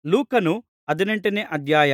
ಲೂಕನು ಹದಿನೆಂಟನೇ ಅಧ್ಯಾಯ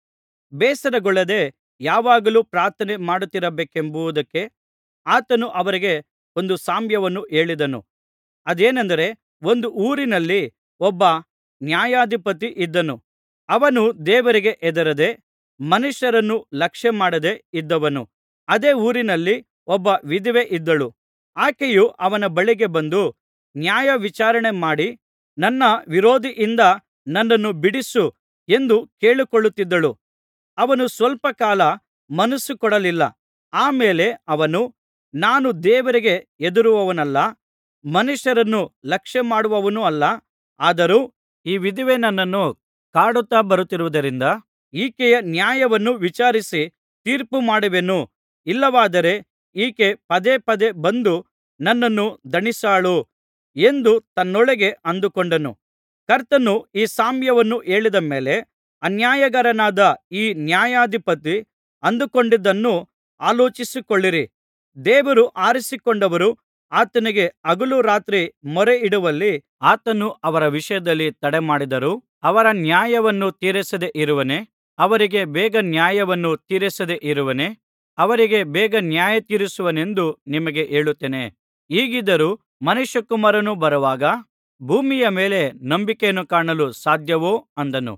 ಬೇಸರಗೊಳ್ಳದೆ ಯಾವಾಗಲೂ ಪ್ರಾರ್ಥನೆ ಮಾಡುತ್ತಿರಬೇಕೆಂಬುದಕ್ಕೆ ಆತನು ಅವರಿಗೆ ಒಂದು ಸಾಮ್ಯವನ್ನು ಹೇಳಿದನು ಅದೇನೆಂದರೆ ಒಂದು ಊರಿನಲ್ಲಿ ಒಬ್ಬ ನ್ಯಾಯಾಧಿಪತಿ ಇದ್ದನು ಅವನು ದೇವರಿಗೆ ಹೆದರದೆ ಮನುಷ್ಯರನ್ನು ಲಕ್ಷ್ಯಮಾಡದೆ ಇದ್ದವನು ಅದೇ ಊರಿನಲ್ಲಿ ಒಬ್ಬ ವಿಧವೆ ಇದ್ದಳು ಆಕೆಯು ಅವನ ಬಳಿಗೆ ಬಂದು ನ್ಯಾಯವಿಚಾರಣೆ ಮಾಡಿ ನನ್ನ ವಿರೋಧಿಯಿಂದ ನನ್ನನ್ನು ಬಿಡಿಸು ಎಂದು ಕೇಳಿಕೊಳ್ಳುತ್ತಿದ್ದಳು ಅವನು ಸ್ವಲ್ಪ ಕಾಲ ಮನಸ್ಸು ಕೊಡಲಿಲ್ಲ ಆ ಮೇಲೆ ಅವನು ನಾನು ದೇವರಿಗೆ ಹೆದರುವವನಲ್ಲ ಮನುಷ್ಯರನ್ನು ಲಕ್ಷ್ಯಮಾಡುವವನೂ ಅಲ್ಲ ಆದರೂ ಈ ವಿಧವೆ ನನ್ನನ್ನು ಕಾಡುತ್ತಾ ಬರುತ್ತಿರುವುದರಿಂದ ಈಕೆಯ ನ್ಯಾಯವನ್ನು ವಿಚಾರಿಸಿ ತೀರ್ಪು ಮಾಡುವೆನು ಇಲ್ಲವಾದರೆ ಈಕೆ ಪದೇ ಪದೇ ಬಂದು ನನ್ನನ್ನು ದಣಿಸಾಳು ಎಂದು ತನ್ನೊಳಗೆ ಅಂದುಕೊಂಡನು ಕರ್ತನು ಈ ಸಾಮ್ಯವನ್ನು ಹೇಳಿದ ಮೇಲೆ ಅನ್ಯಾಯಗಾರನಾದ ಈ ನ್ಯಾಯಾಧಿಪತಿ ಅಂದುಕೊಂಡದ್ದನ್ನು ಆಲೋಚಿಸಿಕೊಳ್ಳಿರಿ ದೇವರು ಆರಿಸಿಕೊಂಡವರು ಆತನಿಗೆ ಹಗಲು ರಾತ್ರಿ ಮೊರೆಯಿಡುವಲ್ಲಿ ಆತನು ಅವರ ವಿಷಯದಲ್ಲಿ ತಡಮಾಡಿದರೂ ಅವರ ನ್ಯಾಯವನ್ನು ತೀರಿಸದೆ ಇರುವನೇ ಅವರಿಗೆ ಬೇಗ ನ್ಯಾಯವನ್ನು ತೀರಿಸದೆ ಇರುವನೇ ಅವರಿಗೆ ಬೇಗ ನ್ಯಾಯತೀರಿಸುವನೆಂದು ನಿಮಗೆ ಹೇಳುತ್ತೇನೆ ಹೀಗಿದ್ದರೂ ಮನುಷ್ಯಕುಮಾರನು ಬರುವಾಗ ಭೂಮಿಯ ಮೇಲೆ ನಂಬಿಕೆಯನ್ನು ಕಾಣಲು ಸಾಧ್ಯವೋ ಅಂದನು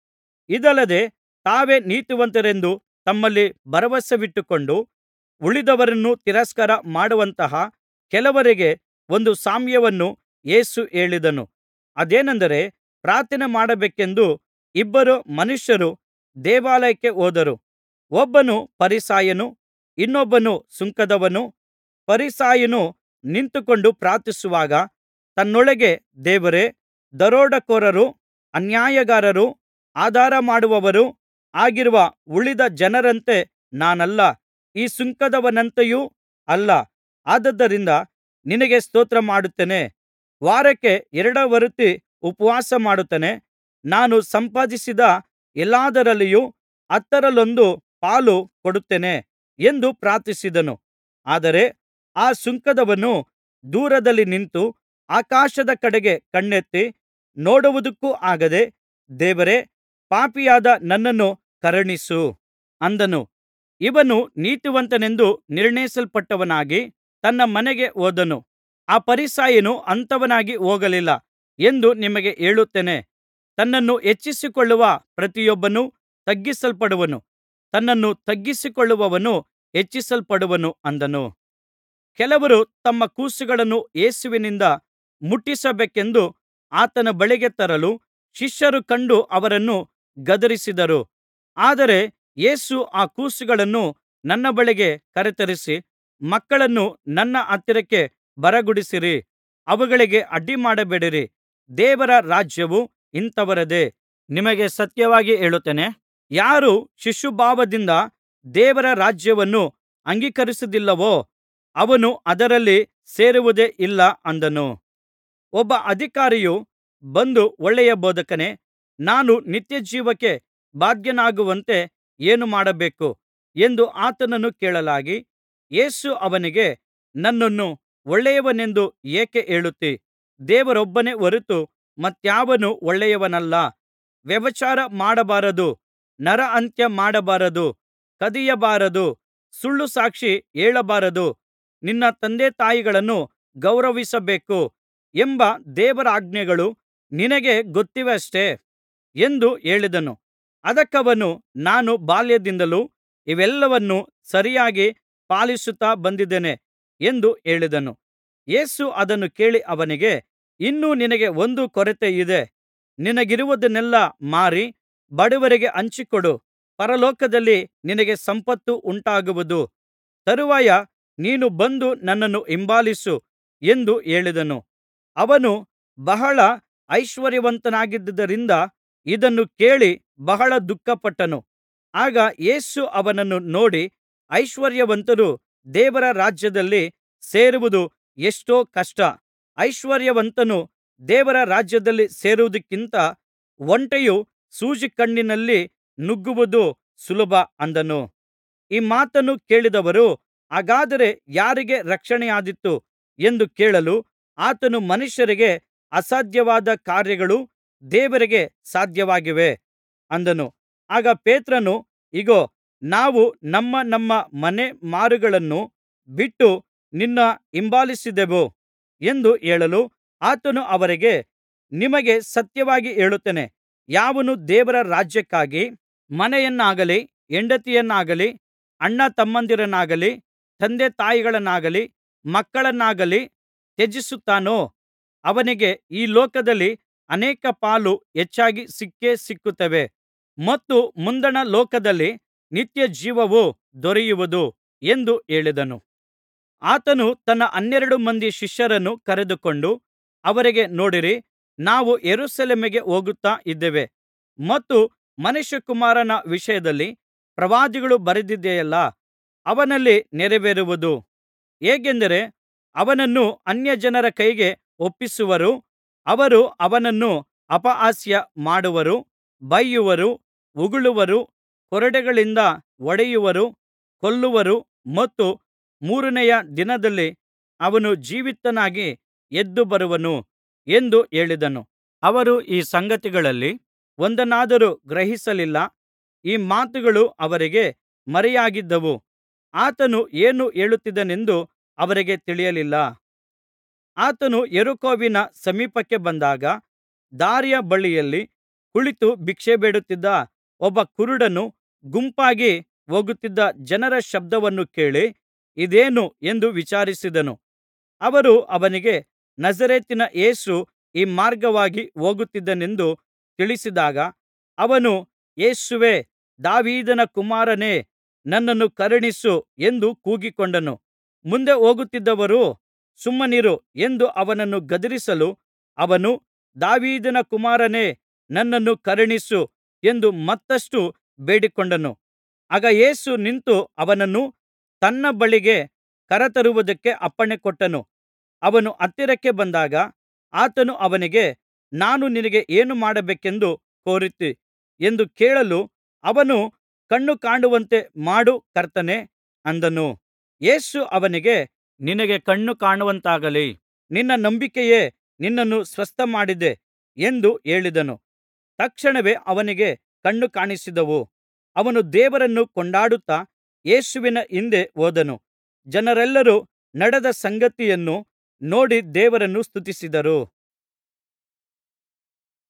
ಇದಲ್ಲದೆ ತಾವೇ ನೀತಿವಂತರೆಂದು ತಮ್ಮಲ್ಲಿ ಭರವಸವಿಟ್ಟುಕೊಂಡು ಉಳಿದವರನ್ನು ತಿರಸ್ಕಾರ ಮಾಡುವಂತಹ ಕೆಲವರಿಗೆ ಒಂದು ಸಾಮ್ಯವನ್ನು ಯೇಸು ಹೇಳಿದನು ಅದೇನೆಂದರೆ ಪ್ರಾರ್ಥನೆ ಮಾಡಬೇಕೆಂದು ಇಬ್ಬರು ಮನುಷ್ಯರು ದೇವಾಲಯಕ್ಕೆ ಹೋದರು ಒಬ್ಬನು ಫರಿಸಾಯನು ಇನ್ನೊಬ್ಬನು ಸುಂಕದವನು ಫರಿಸಾಯನು ನಿಂತುಕೊಂಡು ಪ್ರಾರ್ಥಿಸುವಾಗ ತನ್ನೊಳಗೆ ದೇವರೇ ದರೋಡೆಕೋರರು ಅನ್ಯಾಯಗಾರರು ಆಧಾರ ಮಾಡುವವರೂ ಆಗಿರುವ ಉಳಿದ ಜನರಂತೆ ನಾನಲ್ಲ ಈ ಸುಂಕದವನಂತೆಯೂ ಅಲ್ಲ ಆದುದರಿಂದ ನಿನಗೆ ಸ್ತೋತ್ರ ಮಾಡುತ್ತೇನೆ ವಾರಕ್ಕೆ ಎರಡರವರ್ತಿ ಉಪವಾಸ ಮಾಡುತ್ತೇನೆ ನಾನು ಸಂಪಾದಿಸಿದ ಎಲ್ಲದರಲ್ಲಿಯೂ ಹತ್ತರಲ್ಲೊಂದು ಪಾಲು ಕೊಡುತ್ತೇನೆ ಎಂದು ಪ್ರಾರ್ಥಿಸಿದನು ಆದರೆ ಆ ಸುಂಕದವನು ದೂರದಲ್ಲಿ ನಿಂತು ಆಕಾಶದ ಕಡೆಗೆ ಕಣ್ಣೆತ್ತಿ ನೋಡುವುದಕ್ಕೂ ಆಗದೆ ದೇವರೇ ಪಾಪಿಯಾದ ನನ್ನನ್ನು ಕರುಣಿಸು ಅಂದನು ಇವನು ನೀತಿವಂತನೆಂದು ನಿರ್ಣಯಿಸಲ್ಪಟ್ಟವನಾಗಿ ತನ್ನ ಮನೆಗೆ ಹೋದನು ಆ ಫರಿಸಾಯನು ಅಂಥವನಾಗಿ ಹೋಗಲಿಲ್ಲ ಎಂದು ನಿಮಗೆ ಹೇಳುತ್ತೇನೆ ತನ್ನನ್ನು ಹೆಚ್ಚಿಸಿಕೊಳ್ಳುವ ಪ್ರತಿಯೊಬ್ಬನೂ ತಗ್ಗಿಸಲ್ಪಡುವನು ತನ್ನನ್ನು ತಗ್ಗಿಸಿಕೊಳ್ಳುವವನು ಹೆಚ್ಚಿಸಲ್ಪಡುವನು ಅಂದನು ಕೆಲವರು ತಮ್ಮ ಕೂಸುಗಳನ್ನು ಯೇಸುವಿನಿಂದ ಮುಟ್ಟಿಸಬೇಕೆಂದು ಆತನ ಬಳಿಗೆ ತರಲು ಶಿಷ್ಯರು ಕಂಡು ಅವರನ್ನು ಗದರಿಸಿದರು ಆದರೆ ಯೇಸು ಆ ಕೂಸುಗಳನ್ನು ನನ್ನ ಬಳಿಗೆ ಕರೆತರಿಸಿ ಮಕ್ಕಳನ್ನು ನನ್ನ ಹತ್ತಿರಕ್ಕೆ ಬರಗೊಡಿಸಿರಿ ಅವುಗಳಿಗೆ ಅಡ್ಡಿಮಾಡಬೇಡಿರಿ ದೇವರ ರಾಜ್ಯವು ಇಂಥವರದೇ ನಿಮಗೆ ಸತ್ಯವಾಗಿ ಹೇಳುತ್ತೇನೆ ಯಾರು ಶಿಶುಭಾವದಿಂದ ದೇವರ ರಾಜ್ಯವನ್ನು ಅಂಗೀಕರಿಸುವುದಿಲ್ಲವೋ ಅವನು ಅದರಲ್ಲಿ ಸೇರುವುದೇ ಇಲ್ಲ ಅಂದನು ಒಬ್ಬ ಅಧಿಕಾರಿಯು ಬಂದು ಒಳ್ಳೆಯ ಬೋಧಕನೇ ನಾನು ನಿತ್ಯಜೀವಕ್ಕೆ ಬಾಧ್ಯನಾಗುವಂತೆ ಏನು ಮಾಡಬೇಕು ಎಂದು ಆತನನ್ನು ಕೇಳಲಾಗಿ ಯೇಸು ಅವನಿಗೆ ನನ್ನನ್ನು ಒಳ್ಳೆಯವನೆಂದು ಏಕೆ ಹೇಳುತ್ತೀ ದೇವರೊಬ್ಬನೇ ಹೊರತು ಮತ್ತಾವನೂ ಒಳ್ಳೆಯವನಲ್ಲ ವ್ಯಭಿಚಾರ ಮಾಡಬಾರದು ನರಹತ್ಯ ಮಾಡಬಾರದು ಕದಿಯಬಾರದು ಸುಳ್ಳು ಸಾಕ್ಷಿ ಹೇಳಬಾರದು ನಿನ್ನ ತಂದೆತಾಯಿಗಳನ್ನು ಗೌರವಿಸಬೇಕು ಎಂಬ ದೇವರಾಜ್ಞೆಗಳು ನಿನಗೆ ಗೊತ್ತಿವೆಯಷ್ಟೆ ಎಂದು ಹೇಳಿದನು ಅದಕ್ಕವನು ನಾನು ಬಾಲ್ಯದಿಂದಲೂ ಇವೆಲ್ಲವನ್ನೂ ಸರಿಯಾಗಿ ಪಾಲಿಸುತ್ತಾ ಬಂದಿದ್ದೇನೆ ಎಂದು ಹೇಳಿದನು ಯೇಸು ಅದನ್ನು ಕೇಳಿ ಅವನಿಗೆ ಇನ್ನೂ ನಿನಗೆ ಒಂದು ಕೊರತೆಯಿದೆ ನಿನಗಿರುವುದನ್ನೆಲ್ಲಾ ಮಾರಿ ಬಡವರಿಗೆ ಹಂಚಿಕೊಡು ಪರಲೋಕದಲ್ಲಿ ನಿನಗೆ ಸಂಪತ್ತು ಉಂಟಾಗುವುದು ತರುವಾಯ ನೀನು ಬಂದು ನನ್ನನ್ನು ಹಿಂಬಾಲಿಸು ಎಂದು ಹೇಳಿದನು ಅವನು ಬಹಳ ಐಶ್ವರ್ಯವಂತನಾಗಿದ್ದುದರಿಂದ ಇದನ್ನು ಕೇಳಿ ಬಹಳ ದುಃಖಪಟ್ಟನು ಆಗ ಯೇಸು ಅವನನ್ನು ನೋಡಿ ಐಶ್ವರ್ಯವಂತರು ದೇವರ ರಾಜ್ಯದಲ್ಲಿ ಸೇರುವುದು ಎಷ್ಟೋ ಕಷ್ಟ ಐಶ್ವರ್ಯವಂತನು ದೇವರ ರಾಜ್ಯದಲ್ಲಿ ಸೇರುವುದಕ್ಕಿಂತ ಒಂಟೆಯು ಸೂಜಿಕಣ್ಣಿನಲ್ಲಿ ನುಗ್ಗುವುದು ಸುಲಭ ಅಂದನು ಈ ಮಾತನ್ನು ಕೇಳಿದವರು ಹಾಗಾದರೆ ಯಾರಿಗೆ ರಕ್ಷಣೆಯಾದೀತು ಎಂದು ಕೇಳಲು ಆತನು ಮನುಷ್ಯರಿಗೆ ಅಸಾಧ್ಯವಾದ ಕಾರ್ಯಗಳು ದೇವರಿಗೆ ಸಾಧ್ಯವಾಗಿವೆ ಅಂದನು ಆಗ ಪೇತ್ರನು ಇಗೋ ನಾವು ನಮ್ಮ ನಮ್ಮ ಮನೆ ಮಾರುಗಳನ್ನು ಬಿಟ್ಟು ನಿನ್ನ ಹಿಂಬಾಲಿಸಿದೆವು ಎಂದು ಹೇಳಲು ಆತನು ಅವರಿಗೆ ನಿಮಗೆ ಸತ್ಯವಾಗಿ ಹೇಳುತ್ತೇನೆ ಯಾವನು ದೇವರ ರಾಜ್ಯಕ್ಕಾಗಿ ಮನೆಯನ್ನಾಗಲಿ ಹೆಂಡತಿಯನ್ನಾಗಲಿ ಅಣ್ಣತಮ್ಮಂದಿರನ್ನಾಗಲಿ ತಂದೆತಾಯಿಗಳನ್ನಾಗಲಿ ಮಕ್ಕಳನ್ನಾಗಲಿ ತ್ಯಜಿಸುತ್ತಾನೋ ಅವನಿಗೆ ಈ ಲೋಕದಲ್ಲಿ ಅನೇಕ ಪಾಲು ಹೆಚ್ಚಾಗಿ ಸಿಕ್ಕೇ ಸಿಕ್ಕುತ್ತವೆ ಮತ್ತು ಮುಂದಣ ಲೋಕದಲ್ಲಿ ನಿತ್ಯಜೀವವು ದೊರೆಯುವುದು ಎಂದು ಹೇಳಿದನು ಆತನು ತನ್ನ ಹನ್ನೆರಡು ಮಂದಿ ಶಿಷ್ಯರನ್ನು ಕರೆದುಕೊಂಡು ಅವರಿಗೆ ನೋಡಿರಿ ನಾವು ಯೆರೂಸಲೇಮಿಗೆ ಹೋಗುತ್ತಾ ಇದ್ದೇವೆ ಮತ್ತು ಮನುಷ್ಯಕುಮಾರನ ವಿಷಯದಲ್ಲಿ ಪ್ರವಾದಿಗಳು ಬರೆದಿದೆಯಲ್ಲಾ ಅವನಲ್ಲಿ ನೆರವೇರುವುದು ಹೇಗೆಂದರೆ ಅವನನ್ನು ಅನ್ಯಜನರ ಕೈಗೆ ಒಪ್ಪಿಸುವರು ಅವರು ಅವನನ್ನು ಅಪಹಾಸ್ಯ ಮಾಡುವರು ಬಯ್ಯುವರು ಉಗುಳುವರು ಕೊರಡೆಗಳಿಂದ ಹೊಡೆಯುವರು ಕೊಲ್ಲುವರು ಮತ್ತು ಮೂರನೆಯ ದಿನದಲ್ಲಿ ಅವನು ಜೀವಿತನಾಗಿ ಎದ್ದು ಬರುವನು ಎಂದು ಹೇಳಿದನು ಅವರು ಈ ಸಂಗತಿಗಳಲ್ಲಿ ಒಂದನ್ನಾದರೂ ಗ್ರಹಿಸಲಿಲ್ಲ ಈ ಮಾತುಗಳು ಅವರಿಗೆ ಮರೆಯಾಗಿದ್ದವು ಆತನು ಏನು ಹೇಳುತ್ತಿದ್ದನೆಂದು ಅವರಿಗೆ ತಿಳಿಯಲಿಲ್ಲ ಆತನು ಯೆರಿಕೋವಿನ ಸಮೀಪಕ್ಕೆ ಬಂದಾಗ ದಾರಿಯ ಬಳಿಯಲ್ಲಿ ಕುಳಿತು ಭಿಕ್ಷೆಬೇಡುತ್ತಿದ್ದ ಒಬ್ಬ ಕುರುಡನು ಗುಂಪಾಗಿ ಹೋಗುತ್ತಿದ್ದ ಜನರ ಶಬ್ದವನ್ನು ಕೇಳಿ ಇದೇನು ಎಂದು ವಿಚಾರಿಸಿದನು ಅವರು ಅವನಿಗೆ ನಜರೇತಿನ ಯೇಸು ಈ ಮಾರ್ಗವಾಗಿ ಹೋಗುತ್ತಿದ್ದಾನೆಂದು ತಿಳಿಸಿದಾಗ ಅವನು ಯೇಸುವೇ ದಾವೀದನ ಕುಮಾರನೇ ನನ್ನನ್ನು ಕರುಣಿಸು ಎಂದು ಕೂಗಿಕೊಂಡನು ಮುಂದೆ ಹೋಗುತ್ತಿದ್ದವರು ಸುಮ್ಮನಿರು ಎಂದು ಅವನನ್ನು ಗದರಿಸಲು ಅವನು ದಾವೀದನ ಕುಮಾರನೇ ನನ್ನನ್ನು ಕರುಣಿಸು ಎಂದು ಮತ್ತಷ್ಟು ಬೇಡಿಕೊಂಡನು ಆಗ ಯೇಸು ನಿಂತು ಅವನನ್ನು ತನ್ನ ಬಳಿಗೆ ಕರತರುವುದಕ್ಕೆ ಅಪ್ಪಣೆಕೊಟ್ಟನು ಅವನು ಹತ್ತಿರಕ್ಕೆ ಬಂದಾಗ ಆತನು ಅವನಿಗೆ ನಾನು ನಿನಗೆ ಏನು ಮಾಡಬೇಕೆಂದು ಕೋರುತ್ತೀ ಎಂದು ಕೇಳಲು ಅವನು ಕಣ್ಣು ಕಾಣುವಂತೆ ಮಾಡು ಕರ್ತನೇ ಅಂದನು ಯೇಸು ಅವನಿಗೆ ನಿನಗೆ ಕಣ್ಣು ಕಾಣುವಂತಾಗಲಿ ನಿನ್ನ ನಂಬಿಕೆಯೇ ನಿನ್ನನ್ನು ಸ್ವಸ್ಥಮಾಡಿದೆ ಎಂದು ಹೇಳಿದನು ತಕ್ಷಣವೇ ಅವನಿಗೆ ಕಣ್ಣು ಕಾಣಿಸಿದವು ಅವನು ದೇವರನ್ನು ಕೊಂಡಾಡುತ್ತಾ ಯೇಸುವಿನ ಹಿಂದೆ ಹೋದನು ಜನರೆಲ್ಲರೂ ನಡೆದ ಸಂಗತಿಯನ್ನು ನೋಡಿ ದೇವರನ್ನು ಸ್ತುತಿಸಿದರು